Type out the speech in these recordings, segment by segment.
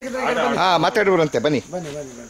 ಹಾ ಮಾತಾಡುವರಂತೆ ಬನ್ನಿ ಬನ್ನಿ ಬನ್ನಿ ಬನ್ನಿ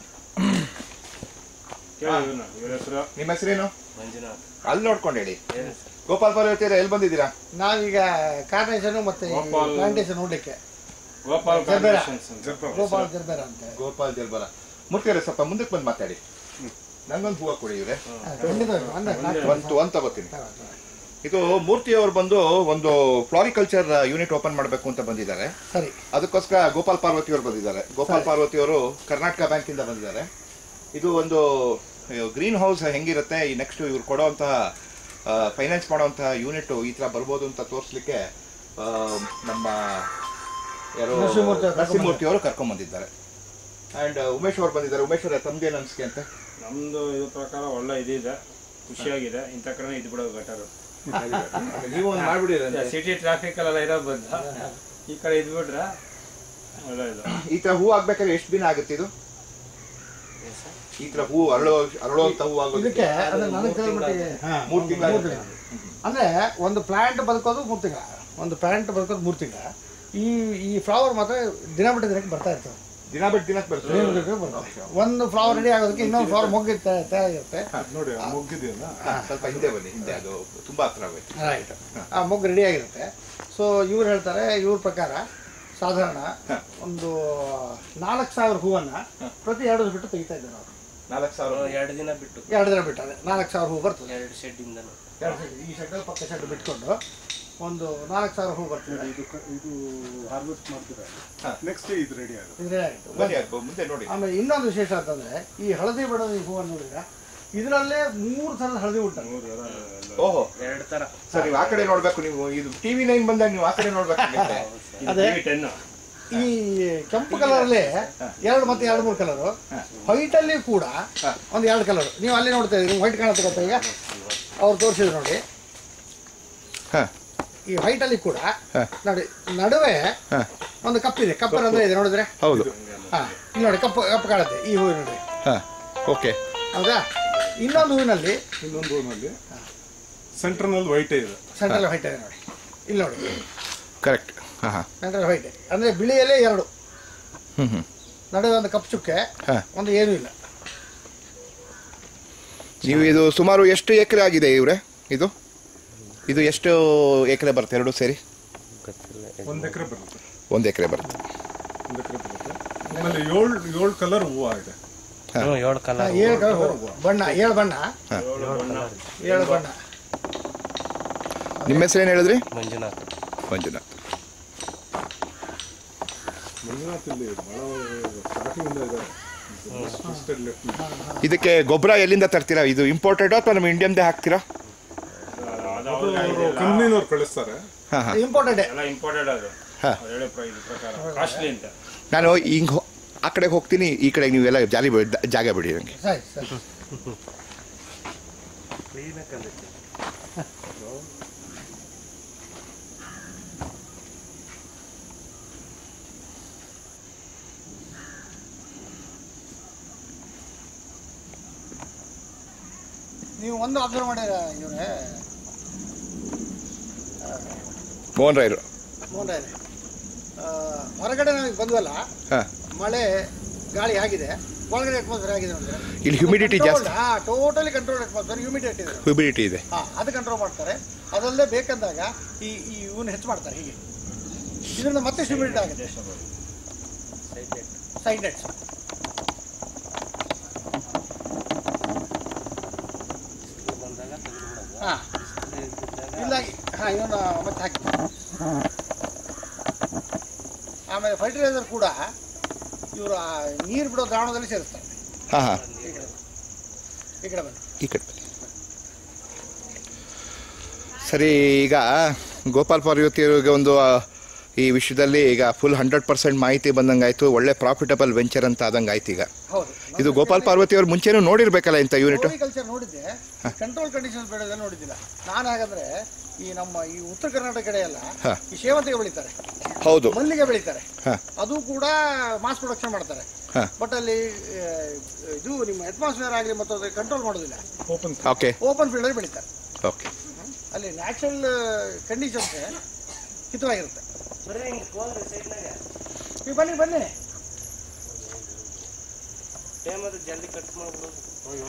ಕೇಳಿ ಇವ್ನ, ಇವ್ರ ಹೆಸರು ನಿಮ್ಮ ಹೆಸರೇನು ಮಂಜುನಾಥ್ ಅಲ್ಲಿ ನೋಡ್ಕೊಂಡು ಹೇಳಿ ಗೋಪಾಲ್ ಪಾರ್ವತಿಯರ ಎಲ್ಲಿ ಬಂದಿದ್ದೀರಾ ನಾವೀಗ ಕಾರ್ನೇಷನ್ ಮತ್ತೆ ಗೋಪಾಲ್- ಪ್ಲಾಂಟೇಶನ್ ನೋಡ್ಲಿಕ್ಕೆ ಗೋಪಾಲ್ ಜರ್ಬೇರ. ಕಾರ್ಪೊರೇಷನ್ಸ್ ಅಂತ. ಗೋಪಾಲ್ ಜರ್ಬೇರ ಅಂತ ಗೋಪಾಲ್ ಜಲ್ಬರ ಮೂರ್ತಿಯವರೇ ಸ್ವಲ್ಪ ಮುಂದಕ್ಕೆ ಬಂದು ಮಾತಾಡಿ ನಂಗೊಂದು ಹೂವು ಕೊಡಿ ಇವ್ರೆ ಹಾ, ಖಂಡಿತವಾಗಿ ಅಂದ್ರೆ ನಾಲ್ಕು ಒಂದು ಒಂದು ತಗೋತೀನಿ ತಗೋ, ತಗೋ. ಇದು ಮೂರ್ತಿಯವರು ಬಂದು ಒಂದು ಫ್ಲಾರಿಕಲ್ಚರ್ ಯೂನಿಟ್ ಓಪನ್ ಮಾಡಬೇಕು ಅಂತ ಬಂದಿದ್ದಾರೆ ಸರಿ ಅದಕ್ಕೋಸ್ಕರ ಗೋಪಾಲ್ ಪಾರ್ವತಿಯವರು ಬಂದಿದ್ದಾರೆ ಗೋಪಾಲ್ ಪಾರ್ವತಿಯವರು ಕರ್ನಾಟಕ ಬ್ಯಾಂಕಿಂದ ಬಂದಿದ್ದಾರೆ ಇದು ಒಂದು ಗ್ರೀನ್ ಹೌಸ್ ಹೆಂಗಿರುತ್ತೆ ಈ ನೆಕ್ಸ್ಟ್ ಇವ್ರು ಕೊಡೋವಂತಹ ಫೈನಾನ್ಸ್ ಮಾಡೋವಂತಹ ಯೂನಿಟ್ ಈ ಥರ ಬರ್ಬೋದು ಅಂತ ತೋರಿಸ್ಲಿಕ್ಕೆ ಆ, ನಮ್ಮ ಯಾರೋ ನರಸಿಂಹಮೂರ್ತಿ ಅವ್ರು ನರಸಿಂಹಮೂರ್ತಿ ಅವರು ಕರ್ಕೊಂಡ್ ಬಂದಿದ್ದಾರೆ ಅಂಡ್ ಉಮೇಶ್ ಅವರು ಬಂದಿದ್ದಾರೆ ಉಮೇಶ್ ಅವರ ತಮ್ಗೇನು ಅನ್ಸಿಕೆ ಅಂತ ನಮ್ದು ಇದು ಪ್ರಕಾರ ಒಳ್ಳೆ ಇದಿದೆ ಖುಷಿಯಾಗಿದೆ ಇಂಥ ಕಡೆ ಇದು ಬಿಡೋದು ಬೆಟರ್ ನೀವು ಒಂದು ಮಾಡ್ಬಿಡಿ ಸಿಟಿ ಟ್ರಾಫಿಕ್ ಅಲ್ಲೆಲ್ಲ ಇರೋದು ಬಂದ ಈ ಕಡೆ ಇದು ಬಿಟ್ರೆ ಒಳ್ಳೆಯದು ಈ ತರ ಹೂ ಆಗ್ಬೇಕಾದ್ರೆ ಎಷ್ಟು ದಿನ ಆಗುತ್ತೆ ಇದು ಈ ತರ ಹೂ ಅರಳೋ ಅರಳುವಂತ ಹೂ ಇದಕ್ಕೆ ಆಗೋದಕ್ಕೆ ಅಂದ್ರೆ ನನಗೆ ತಿಳಿದ್ಮಟ್ಟಿಗೆ ಮೂರು ತಿಂಗಳು ಮೂರು ತಿಂಗಳು. ಅಂದ್ರೆ ಒಂದು ಪ್ಲಾಂಟ್ ಬದುಕೋದು ಮೂರು ತಿಂಗಳ ಒಂದು ಪ್ಲಾಂಟ್ ಬದುಕೋದು ಮೂರು ತಿಂಗಳ ಈ ಈ ಫ್ಲವರ್ ಮಾತ್ರ ದಿನ ಬಿಟ್ಟು ದಿನಕ್ಕೆ ಬರ್ತಾ ಇರ್ತವೆ ದಿನ ಬಿಟ್ಟು ದಿನಕ್ಕೆ ದಿನ ಬರ್ತದೆ ಬಿಟ್ಟು ದಿನಕ್ಕೆ ಬರ್ತವೆ ಒಂದು ಫ್ಲವರ್ ರೆಡಿ ಆಗೋದಕ್ಕೆ ಇನ್ನೊಂದು ಫ್ಲವರ್ ಮೊಗ್ಗಿ ತ- ತಯಾರಾಗಿರುತ್ತೆ ನೋಡಿ ಆ ಮುಗ್ಗಿದೆಯಲ್ಲ ಹಾ, ಸ್ವಲ್ಪ ಹಿಂದೆ ಬನ್ನಿ ಹಿಂದೆ ಅದು ತುಂಬಾ ಹತ್ರ ಆಗೋಯ್ತು ರೈಟ್ ಆ ಮೊಗ್ಗು ರೆಡಿ ಆಗಿರುತ್ತೆ ಸೊ ಇವ್ರು ಹೇಳ್ತಾರೆ ಇವ್ರ ಪ್ರಕಾರ ಸಾಧಾರಣ ಒಂದು ನಾಲ್ಕು ಸಾವಿರ ಹೂವನ್ನ ಪ್ರತಿ ಎರಡು ದಿವಸ ಬಿಟ್ಟು ತೆಗಿತಾ ಇದ್ದಾರೆ ಅವರು ನಾಲ್ಕು ಸಾವಿರ ಎರಡು ದಿನ ಬಿಟ್ಟು ಎರಡು ದಿನ ಬಿಟ್ಟು ಅದೇ ನಾಲ್ಕು ಸಾವಿರ ಹೂ ಬರ್ತದೆ ಎರಡು ಶೆಡ್ಡಿಂದನು ಎರಡು ಸೆಡ್ ಈ ಸೆಡ್ ಪಕ್ಕ ಸೆಡ್ ಬಿಟ್ಕೊಂಡು ಒಂದು ನಾಲ್ಕು ಸಾವಿರ ಹೂ ಬರ್ತದೆ ಇದು ಕ- ಇದು ಹಾರ್ವೆಸ್ಟ್ ಮಾಡ್ತೀರಾ ಹಾ. ನೆಕ್ಸ್ಟ್ ಇದು ರೆಡಿ ಆಗುತ್ತೆ ಇದ್ರೆ ಆಯ್ತು. ಬನ್ನಿ ಅದು ಮುಂದೆ ನೋಡಿ ಆಮೇಲೆ ಇನ್ನೊಂದು ವಿಶೇಷ ಅಂತಂದ್ರೆ ಈ ಹಳದಿ ಬಣ್ಣದ ಈ ಹೂವನ್ನು ನೋಡಿದ್ರೆ ಇದರಲ್ಲೇ ಮೂರು ಥರದ ಹಳದಿ ಉಂಟು ಓಹೋ ಎರಡು ತರ ಸರ್ ನೀವು ಆ ಕಡೆ ನೋಡ್ಬೇಕು ನೀವು ಇದು ಟಿವಿ ನೈನ್ ಬಂದಾಗ ನೀವು ಆ ಕಡೆ ನೋಡ್ಬೇಕಾಗುತ್ತೆ ಅದೇ. ಟೆನ್ ಈ ಕೆಂಪು ಕಲರ್ ಅಲ್ಲಿ ಎರಡು ಮತ್ತೆ ಎರಡು ಮೂರು ಕಲರ್ ವೈಟ್ ಅಲ್ಲಿ ಕೂಡ ಒಂದು ಎರಡು ಕಲರ್ ನೀವು ಅಲ್ಲಿ ನೋಡ್ತಾ ಇದ್ದೀರಿ ವೈಟ್ ಕಾಣುತ್ತೆ ಗೊತ್ತಾ ಈಗ ಅವ್ರು ತೋರಿಸಿದ್ರು ನೋಡಿ ಹಾ ಈ ವೈಟ್ ಅಲ್ಲಿ ಕೂಡ ಹಾ. ನೋಡಿ ನಡುವೆ ಹಾ ಒಂದು ಕಪ್ಪಿದೆ ಕಪ್ಪರ್ ಅಂದ್ರೆ ಇದೆ ನೋಡಿದ್ರೆ ಹೌದು ಹಾ ಇಲ್ಲಿ ನೋಡಿ ಕಪ್ಪು ಕಪ್ಪು ಕಾಣುತ್ತೆ ಈ ಹೂವಿನ ನೋಡಿ ಹಾ ಓಕೆ ಹೌದಾ ಇನ್ನೊಂದು ಹೂವಿನಲ್ಲಿ ಇನ್ನೊಂದು ರೋನಲ್ಲಿ ಸೆಂಟರ್ನಲ್ಲಿ ವೈಟೇ ಇದೆ ಸೆಂಟ್ರಲ್ ವೈಟ್ ಇದೆ ನೋಡಿ ಇಲ್ಲಿ ನೋಡಿ ಕರೆಕ್ಟ್ ಹಾ ಹಾ ಸೆಂಟ್ರಲ್ ವೈಟ್ ಅಂದ್ರೆ ಬಿಳಿಯಲ್ಲೇ ಎರಡು ಹ್ಮ್ ಹ್ಮ್ ನಡುವೆ ಒಂದು ಕಪ್ಪು ಚುಕ್ಕೆ ಹಾ ಒಂದು ಏನೂ ಇಲ್ಲ ನೀವು ಇದು ಸುಮಾರು ಎಷ್ಟು ಎಕರೆ ಆಗಿದೆ ಇವ್ರೆ ಇದು ಇದು ಎಷ್ಟು ಎಕರೆ ಬರುತ್ತೆ ಎರಡು ಸೇರಿ ಒಂದು ಎಕರೆ ಬರುತ್ತೆ ಒಂದು ಎಕರೆ ಬರುತ್ತೆ ಒಂದು ಎಕರೆ ಬರುತ್ತೆ ಆಮೇಲೆ ಏಳು ಏಳು ಕಲರ್ ಹೂವು ಇದೆ ಹ್ಞೂ ಏಳು ಹಾ, ಕಲರ್ ಏಳು ಕಲರ್ ಬಣ್ಣ ಏಳು ಬಣ್ಣ ಏಳು ಬಣ್ಣ ನಿಮ್ಮ ಹೆಸರು ಏನು ಹೇಳಿದ್ರಿ ಮಂಜುನಾಥ್ ಮಂಜುನಾಥ್ ಮಂಜುನಾಥ್ ಇಲ್ಲಿ ಭಾಳ ಸ್ಟಾರ್ಟಿಂಗ್ ಇದ್ದಾರೆ ಟ್ವಿಸ್ಟೆಡ್ ಲೆಫ್ಟ್ ಇದಕ್ಕೆ ಗೊಬ್ಬರ ಎಲ್ಲಿಂದ ತರ್ತೀರಾ ಇದು ಇಂಪೋರ್ಟೆಡ್ ಅಥವಾ ನಮ್ಮ ಇಂಡಿಯನ್ದೇ ಹಾಕ್ತೀರಾ ಅವರು ಕಂಪ್ನಿನವ್ರು ಕಳಿಸ್ತಾರೆ ಹಾಂ ಹಾಂ ಇಂಪಾರ್ಟೆಂಟ್ ಎಲ್ಲ ಇಂಪಾರ್ಟೆಂಟ್ ಅದು ಹಾ. ಅವ್ರು ಹೇಳೋ ಪ್ರ- ಇದು ಪ್ರಕಾರ ಕಾಸ್ಟ್ಲಿ ಅಂತ ನಾನು ಹಿಂಗೆ ಹೋ- ಆ ಕಡೆಗೆ ಹೋಗ್ತೀನಿ ಈ ಕಡೆ ನೀವೆಲ್ಲ ಜಾಲಿ ಬಿಡಿ ಜಾಗ ಬಿಡಿ ನನಗೆ ಸರಿ ಸರಿ ನೀವು ಒಂದು ಅಬ್ಸರ್ವ್ ಮಾಡಿರ ಇವ್ರೆ ಮೋಹನ್ ರಾಯರು ಮೋಹನ್ ರಾಯ್ರೆ. ಆ, ಹೊರಗಡೆ ನಮಗೆ ಬಂದ್ವಲ್ಲ ಹಾಂ ಮಳೆ ಗಾಳಿ ಆಗಿದೆ ಒಳಗಡೆ ಅಟ್ಮಾಸ್ಫಿಯರ್ ಆಗಿದೆ ನೋಡಿದ್ರೆ ಇಲ್ಲಿ ಹ್ಯುಮಿಡಿಟಿ ಜಾಸ್ತಿ ಹಾ ಟೋಟಲಿ ಕಂಟ್ರೋಲ್ ಅಟ್ಮಾಸ್ಫಿಯರ್ ಹ್ಯೂಮಿಡಿಟಿ ಇದೆ ಹ್ಯುಮಿಡಿಟಿ ಇದೆ ಹಾ ಅದು ಕಂಟ್ರೋಲ್ ಮಾಡ್ತಾರೆ ಅದಲ್ಲದೆ ಬೇಕಂದಾಗ ಈ ಈ ಇವನ್ನ ಹೆಚ್ಚು ಮಾಡ್ತಾರೆ ಹೀಗೆ ಇದರಿಂದ ಮತ್ತೆ ಹ್ಯೂಮಿಡಿಟಿ ಆಗುತ್ತೆ ಸೈಡ್ ನೆಟ್ಸ್ ಬಂದಾಗ ತೆಗೆದುಬಿಡೋದು ಹಾ ಇಲ್ಲ ಹಾ ಇವನ್ನ ಮತ್ತೆ ಹಾಕಿ ಆಮೇಲೆ ಫರ್ಟಿಲೈಸರ್ ಕೂಡ ಇವರು ನೀರು ಬಿಡೋ ದ್ರಾವಣದಲ್ಲಿ ಸೇರಿಸ್ತಾರೆ ಹಾಂ ಹಾಂ ಈ ಕಡೆ ಈ ಕಡೆ ಬನ್ನಿ ಈ ಕಡೆ ಬನ್ನಿ. ಸರಿ ಈಗ ಗೋಪಾಲ್ ಪಾರ್ವತಿಯವರಿಗೆ ಒಂದು ಆ, ಈ ವಿಷಯದಲ್ಲಿ ಈಗ ಫುಲ್ ಹಂಡ್ರೆಡ್ ಪರ್ಸೆಂಟ್ ಮಾಹಿತಿ ಬಂದಂಗೆ ಆಯಿತು ಒಳ್ಳೆ ಪ್ರಾಫಿಟಬಲ್ ವೆಂಚರ್ ಅಂತ ಆದಂಗೆ ಆಯ್ತು ಈಗ ಹೌದು ಇದು ಗೋಪಾಲ್ ಪಾರ್ವತಿಯವ್ರು ಮುಂಚೆನೂ ನೋಡಿರ್ಬೇಕಲ್ಲ ಇಂಥ ಯೂನಿಟ್ ಫ್ಲೋರಿಕಲ್ಚರ್ ನೋಡಿದ್ದೆ ಕಂಟ್ರೋಲ್ ಕಂಡೀಷನ್ ಬೆಳೆದ ನೋಡಿದ್ದಿಲ್ಲ ನಾನು ಹಾಗಾದ್ರೆ ಈ ನಮ್ಮ ಈ ಉತ್ತರ ಕರ್ನಾಟಕ ಕಡೆ ಎಲ್ಲ ಹಾ. ಈ ಸೇವಂತಿಗೆ ಬೆಳೀತಾರೆ ಹೌದು ಮಲ್ಲಿಗೆ ಬೆಳೀತಾರೆ ಹಾಂ ಅದು ಕೂಡ ಮಾಸ್ ಪ್ರೊಡಕ್ಷನ್ ಮಾಡ್ತಾರೆ ಹಾ. ಬಟ್ ಅಲ್ಲಿ ಆ, ಇದು ನಿಮ್ಮ ಅಟ್ಮಾಸ್ಫಿಯರ್ ಆಗಲಿ ಮತ್ತು ಅದಕ್ಕೆ ಕಂಟ್ರೋಲ್ ಮಾಡೋದಿಲ್ಲ ಓಪನ್ ಓಕೆ ಓಪನ್ ಫೀಲ್ಡ್ ಅಲ್ಲಿ ಬೆಳೀತಾರೆ ಓಕೆ ಅಲ್ಲಿ ನ್ಯಾಚುರಲ್ ಕಂಡೀಷನ್ಸ್ ಹಿತವಾಗಿರುತ್ತೆ ಬರ್ರಿ ಹಿಂಗೆ ಹೋಗ್ರಿ ಸೈಡ್ನಾಗ ನೀವು ಬನ್ನಿ ಬನ್ನಿ ಟೈಮ್ ಅದು ಜಲ್ದಿ ಕಟ್ ಮಾಡ್ಬಿಡೋದು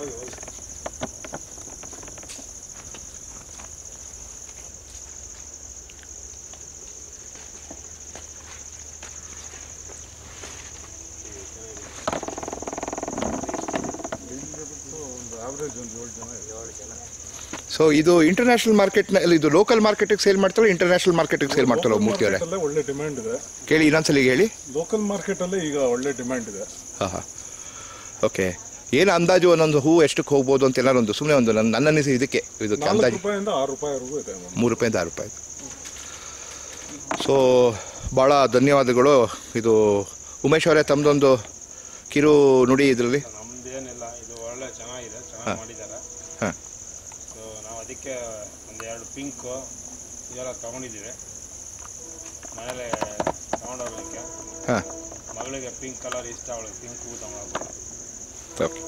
ಒಂದು ಆವ್ರೇಜ್ ಒಂದು ಏಳು ಜನ ಏಳು ಜನ ಸೊ ಇದು ಇಂಟರ್ನ್ಯಾಷನಲ್ ಮಾರ್ಕೆಟ್ನಲ್ಲಿ ಇದು ಲೋಕಲ್ ಮಾರ್ಕೆಟಿಗೆ ಸೇಲ್ ಮಾಡ್ತಾರೋ ಇಂಟರ್ನ್ಯಾಷನಲ್ ಮಾರ್ಕೆಟಿಗೆ ಸೇಲ್ ಮಾಡ್ತಾರೋ ಮೂರ್ತಿ ಅವರೇ ಅಲ್ಲೇ ಒಳ್ಳೆ ಡಿಮ್ಯಾಂಡ್ ಇದೆ ಕೇಳಿ ಇನ್ನೊಂದ್ಸಲಿ ಹೇಳಿ ಲೋಕಲ್ ಮಾರ್ಕೆಟ್ ಅಲ್ಲೇ ಈಗ ಒಳ್ಳೆ ಡಿಮ್ಯಾಂಡ್ ಇದೆ ಹಾಂ ಹಾಂ ಓಕೆ ಏನು ಅಂದಾಜು ಒಂದೊಂದು ಹೂ ಎಷ್ಟಕ್ಕೆ ಹೋಗ್ಬೋದು ಅಂತ ಏನಾರು ಒಂದು ಸುಮ್ಮನೆ ಒಂದು ನನ್ನ ನನ್ನ ಅನಿಸಿ ಇದಕ್ಕೆ ಇದಕ್ಕೆ ನಾಲ್ಕು ಅಂದಾಜು ರೂಪಾಯಿಂದ ಆರು ರೂಪಾಯಿವರೆಗೂ ಇದೆ ಒಂದು. ಮೂರು ರೂಪಾಯಿಂದ ಆರು ರೂಪಾಯಿ ಸೊ ಭಾಳ ಧನ್ಯವಾದಗಳು ಇದು ಉಮೇಶ್ ಅವರೇ ತಮ್ಮದೊಂದು ಕಿರು ನುಡಿ ಇದರಲ್ಲಿ ನಮ್ದೇನಿಲ್ಲ ಇದು ಒಳ್ಳೆ ಚೆನ್ನಾಗಿದೆ ಚೆನ್ನಾಗಿ ಮಾಡಿದ್ದಾರೆ ಹಾಂ ಸೊ ನಾವು ಅದಕ್ಕೆ ಒಂದು ಎರಡು ಪಿಂಕು ಇದೆಲ್ಲ ತೊಗೊಂಡಿದ್ದೀವಿ ಮನೇಲೆ ತೊಗೊಂಡೋಗ್ಲಿಕ್ಕೆ ಹಾಂ ಮಗಳಿಗೆ ಪಿಂಕ್ ಕಲರ್ ಇಷ್ಟ ಅವಳಿಗೆ ಪಿಂಕ್ ಹೂ ತೊಗೊಂಡೋಗ್ಬೇಕು ಓಕೆ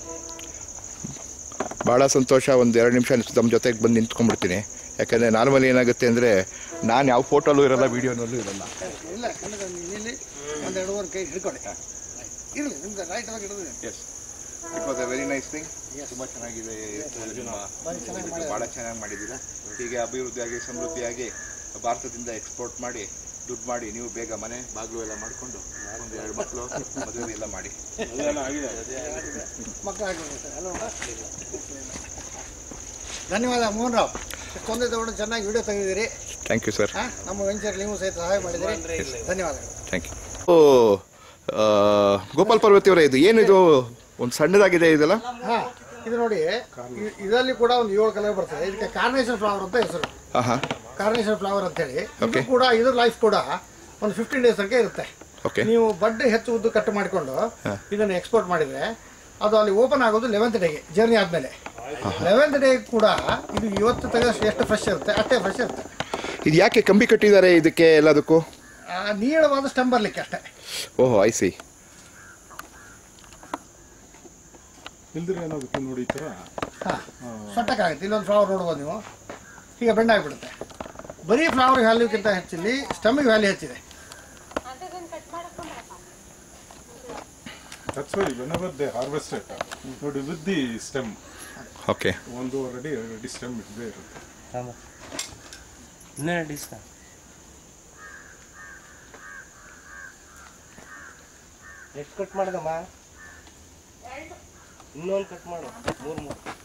ಭಾಳ ಸಂತೋಷ ಒಂದು ಎರಡು ನಿಮಿಷ ನಮ್ಮ ಜೊತೆಗೆ ಬಂದು ನಿಂತ್ಕೊಂಡ್ಬಿಡ್ತೀನಿ ಯಾಕಂದರೆ ನಾರ್ಮಲಿ ಏನಾಗುತ್ತೆ ಅಂದರೆ ನಾನು ಯಾವ ಫೋಟೋಲ್ಲೂ ಇರಲ್ಲ ವೀಡಿಯೋನಲ್ಲೂ ಇರಲ್ಲ ಇಲ್ಲ ಕನ್ನಡ ಇಲ್ಲಿ ಒಂದು ಎರಡೂವರೆ ಕೈ ಹಿಡ್ಕೊಳ್ಳಿ ಇರಲಿ ನಿಮ್ದು ರೈಟ್ ಆಗಿ ಹಿಡಿದು yes it was a very nice thing ತುಂಬ ಚೆನ್ನಾಗಿದೆ ಭಾರಿ ಚೆನ್ನಾಗಿ ಮಾಡಿದ್ದಾರೆ. ಭಾಳ ಚೆನ್ನಾಗಿ ಮಾಡಿದ್ದೀರಾ ಹೀಗೆ ಅಭಿವೃದ್ಧಿಯಾಗಿ ಸಮೃದ್ಧಿಯಾಗಿ ಭಾರತದಿಂದ ಎಕ್ಸ್ಪೋರ್ಟ್ ಮಾಡಿ ದುಡ್ಡು ಮಾಡಿ ನೀವು ಬೇಗ ಮನೆ ಬಾಗಿಲು ಎಲ್ಲ ಮಾಡಿಕೊಂಡು ಒಂದು ಎರಡು ಮಕ್ಕಳು ಮದುವೆ ಎಲ್ಲ ಮಾಡಿ ಅದೆಲ್ಲ ಆಗಿದೆ ಮಕ್ಕಳು ಹಾಕಿದ್ರು ಸರ್ ಅಲ್ವಾ ಧನ್ಯವಾದ ಮೋಹನ್ ರಾವ್ ಇಷ್ಟೊಂದೇ ತಗೊಂಡು ಚೆನ್ನಾಗಿ ವಿಡಿಯೋ ತೆಗೆದಿದ್ದೀರಿ ಥ್ಯಾಂಕ್ ಯು ಸರ್ ಹಾಂ ನಮ್ಮ ವೆಂಚರ್ ನೀವು ಸಹಿತ ಸಹಾಯ ಮಾಡಿದಿರಿ ಧನ್ಯವಾದಗಳು ಥ್ಯಾಂಕ್ ಯು ಓ ಆ, ಗೋಪಾಲ್ ಪಾರ್ವತಿ ಅವರೇ ಇದು ಏನಿದು ಒಂದು ಸಣ್ಣದಾಗಿದೆ ಇದೆಲ್ಲ ಹಾಂ ಇದು ನೋಡಿ ಇ- ಇದರಲ್ಲಿ ಕೂಡ ಒಂದು ಏಳು ಕಲರ್ ಬರ್ತದೆ ಇದಕ್ಕೆ ಕಾರ್ನೇಷನ್ ಫ್ಲವರ್ ಅಂತ ಹೆಸರು ಹಾಂ ಹಾಂ ಕಾರ್ನೇಷನ್ ಫ್ಲವರ್ ಅಂತೇಳಿ ಇದು Okay. ಕೂಡ ಇದ್ರ ಲೈಫ್ ಕೂಡ ಒಂದು ಫಿಫ್ಟೀನ್ ಡೇಸ್ ತನಕ ಇರುತ್ತೆ ಓಕೆ ನೀವು ಬಡ್ಡೆ ಹೆಚ್ಚು ಉದ್ದು ಕಟ್ ಮಾಡಿಕೊಂಡು ಇದನ್ನು ಎಕ್ಸ್ಪೋರ್ಟ್ ಮಾಡಿದರೆ ಅದು ಅಲ್ಲಿ ಓಪನ್ ಆಗೋದು ಲೆವೆಂತ್ ಡೇಗೆ ಜರ್ನಿ ಆದಮೇಲೆ ಲೆವೆಂತ್ ಡೇ ಕೂಡ ಇದು ಇವತ್ತು ತೆಗೆದಷ್ಟು ಎಷ್ಟು ಫ್ರೆಶ್ ಇರುತ್ತೆ ಅಷ್ಟೇ ಫ್ರೆಶ್ ಇರುತ್ತೆ ಇದು ಯಾಕೆ ಕಂಬಿ ಕಟ್ಟಿದ್ದಾರೆ ಇದಕ್ಕೆ ಎಲ್ಲದಕ್ಕೂ ಆ, ನೀಳವಾದ ಸ್ಟೆಮ್ ಬರಲಿಕ್ಕೆ ಅಷ್ಟೇ ಓಹೋ ಐ ಸಿ ಇಲ್ದಿರ ಏನಾಗುತ್ತೆ ನೋಡಿ ಈ ಥರ ಹಾಂ ಸೊಟ್ಟಕ್ಕಾಗುತ್ತೆ ಇಲ್ಲೊಂದು ಫ್ಲವರ್ ನೋಡ್ಬೋದು ನೀವು ಹೀಗೆ ಬೆಂಡ್ ಆಗಿಬಿಡುತ್ತೆ ಬರೀ ಫ್ಲವರ್ ವ್ಯಾಲ್ಯೂಕ್ಕಿಂತ ಹೆಚ್ಚಿಲ್ಲಿ ಸ್ಟೆಮ್ಮಿಗೆ ವ್ಯಾಲ್ಯೂ ಹೆಚ್ಚಿದೆ that's why whenever they harvest it ನೋಡಿ ವಿತ್ ದಿ ಸ್ಟೆಮ್ ಓಕೆ ಒಂದು ರೆಡಿ ರೆಡಿ ಸ್ಟೆಮ್ ಇದ್ದೇ ಇರುತ್ತೆ ತಾಂಬ ಇನ್ನೇ ಡಿಸ್ಕ ಎಷ್ಟು ಕಟ್ ಮಾಡಿದಮ್ಮ ಇನ್ನೊಂದು ಕಟ್ ಮಾಡು ಮೂರು ಮೂರು